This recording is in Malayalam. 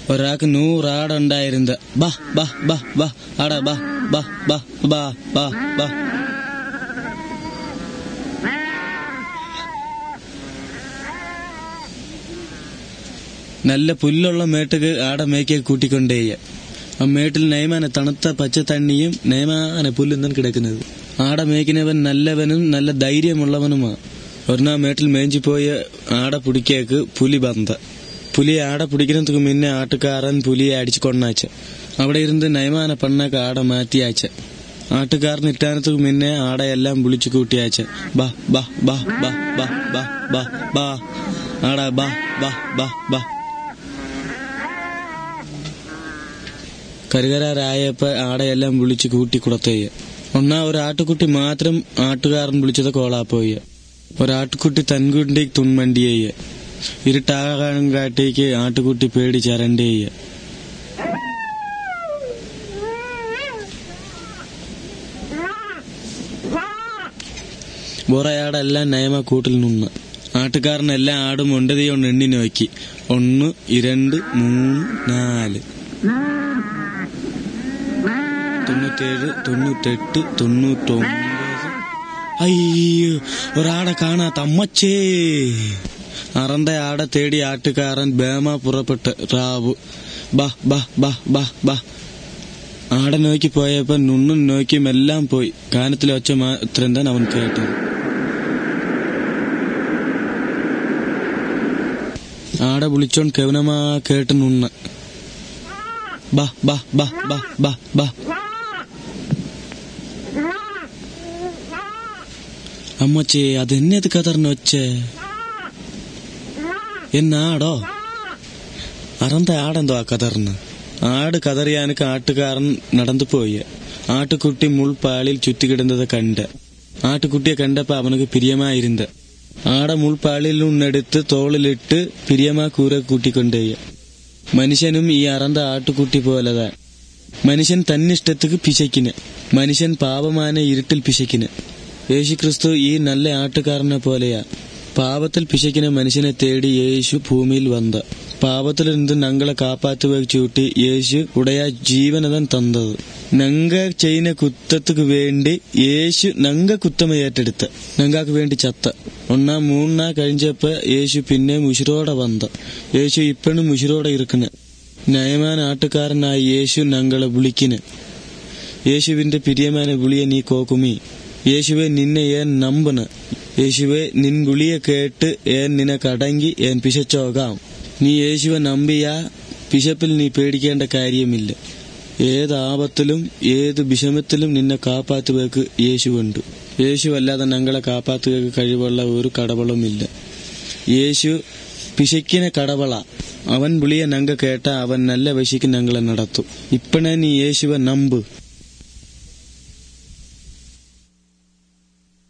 ഒരാൾക്ക് നൂറാടുണ്ടായിരുന്നത് ബാ ബാ ബാ ബാ ആടാ ബാ ബാ ബാ ബാ ബാ ബാ നല്ല പുല്ലുള്ള മേട്ടുക്ക് ആടെ മേക്കെ കൂട്ടിക്കൊണ്ടേയ ആ മേട്ടിൽ നൈമാന തണുത്ത പച്ച തണ്ണിയും നൈമാന പുല്ലും തന്നെ കിടക്കുന്നത് ആടെ മേയ്ക്കുന്നവൻ നല്ലവനും നല്ല ധൈര്യമുള്ളവനുമാ ഒരെണ്ണ മേട്ടിൽ മേഞ്ചി പോയ ആടെ പിടിക്കേക്ക് പുലി ബന്ത പുലിയെ ആടെ പിടിക്കുന്നതുക്ക് മുന്നേ ആട്ടുകാരൻ പുലിയെ അടിച്ചു കൊണ്ടാച്ച അവിടെ ഇരുന്ന് നൈമാന പെണ്ണൊക്കെ ആടെ മാറ്റിയാച്ച ആട്ടുകാരൻ ഇട്ടാനത്തുക്ക് മുന്നേ ആടെ എല്ലാം വിളിച്ചു കൂട്ടിയാച്ച ബാ ബാ ബാ ബാ ബാ ബാ ബാ ബാ ആടാ ബാ ബാ ബാ ബാ കരുകരാരായപ്പോ ആടെയെല്ലാം വിളിച്ച് കൂട്ടി കുടത്തേയ ഒന്നാ ഒരു ആട്ടുകുട്ടി മാത്രം ആട്ടുകാരൻ വിളിച്ചത് കോളാപ്പോയ ഒരാട്ടുകുട്ടി തൻകുണ്ടി തുൺമണ്ടിയേയ ഇരുട്ടാകാനും കാട്ടേക്ക് ആട്ടുകുട്ടി പേടി ചരണ്ടേയ ബോറയാടെല്ലാം നയമ കൂട്ടിൽ നിന്ന് ആട്ടുകാരൻ എല്ലാ ആടും ഒണ്ടതി കൊണ്ട് എണ്ണി നോക്കി ഒന്ന് ഇരണ്ട് മൂന്ന് നാല് തൊണ്ണൂറ്റേഴ് തൊണ്ണൂറ്റെട്ട് തൊണ്ണൂറ്റൊമ്പത് അയ്യോ ഒരാടെ കാണാത്ത അമ്മച്ചേ അറന്ത ആടെ തേടി ആട്ടുകാരൻ ബേമ പുറപ്പെട്ട് റാവു ബാ ബാ ബാ ബാ ബാ ആടെ നോക്കി പോയപ്പോ നുണ്ണും നോക്കിയും എല്ലാം പോയി കാനത്തിലെ ഒച്ച മാത്രം തന്നെ അവൻ കേട്ടത് ആടെ വിളിച്ചോണ്ട് കവനമാ കേട്ട് നുണ്ണ ബാ ബാ ബാ ബാ ബാ ബാ അമ്മച്ചേ അതെന്നത് കതറിന് ഒച്ചേ എന്നാടോ അറന്ത ആടെന്തോ ആ കതറിന് ആട് കതറിയാനക്ക് ആട്ടുകാരൻ നടന്നു പോയി ആട്ടുകുട്ടി മുൾപ്പാളിൽ ചുറ്റിക്കിടുന്നത് കണ്ട് ആട്ടുകുട്ടിയെ കണ്ടപ്പോ അവനക്ക് പിരിയമായിരുന്നത് ആടെ മുൾപ്പാളിൽ നിന്നെടുത്ത് തോളിലിട്ട് പിരിയമാ കൂര കൂട്ടിക്കൊണ്ടേയ മനുഷ്യനും ഈ അറന്ത ആട്ടുകുട്ടി പോലതാ മനുഷ്യൻ തന്നിഷ്ടத்துக்கு പിശയ്ക്കിന് മനുഷ്യൻ പാപമാന ഇരുട്ടിൽ പിശയ്ക്കിന് യേശുക്രിസ്തു ഈ നല്ല ആട്ടുകാരനെ പോലെയാ പാപത്തിൽ പിശയ്ക്കുന്ന മനുഷ്യനെ തേടി യേശു ഭൂമിയിൽ വന്ന പാപത്തിലിருந்து ഞങ്ങളെ കാപ്പാത്തുക ചൂട്ടി യേശു ഉടയ ജീവനതൻ തന്നത് ഞങ്ങ ചെയ്യുന്ന കുത്തத்துக்கு വേണ്ടി യേശു ഞങ്ങ കുത്തമ ഏറ്റെടുത്ത് ഞങ്ങൾക്ക് വേണ്ടി ചത്ത ഒന്നാ മൂന്നാ കഴിഞ്ഞപ്പോ യേശു പിന്നെ മുഷിരോടെ വന്ന യേശു ഇപ്പഴും മുഷിരോടെ ഇരിക്കുന്ന നയമാൻ ആട്ടുകാരനായി യേശു ഞങ്ങളെ വിളിക്കിന് യേശുവിന്റെ പിരിയമാന വിളിയെ നീ കോക്കുമി യേശുവെ നിന്നെ ഏൻ നമ്പന യേശുവെ നിൻ വിളിയെ കേട്ട് ഏൻ നിനക്കടങ്ങി ഏൻ പിശച്ചോകാം നീ യേശുവെ നമ്പിയാ പിശപ്പിൽ നീ പേടിക്കേണ്ട കാര്യമില്ല ഏത് ആപത്തിലും ഏത് വിഷമത്തിലും നിന്നെ കാപ്പാത്തുവേക്ക് യേശുവുണ്ട് യേശു അല്ലാതെ ഞങ്ങളെ കാപ്പാത്തുവേക്ക് കഴിവുള്ള ഒരു കടവളുമില്ല യേശു പിശയ്ക്കിനെ കടവള അവൻ വിളിയെ ഞങ്ങ കേട്ട അവൻ നല്ല വശിക്ക് ഞങ്ങളെ നടത്തും ഇപ്പണേ നീ യേശുവെ നമ്പ്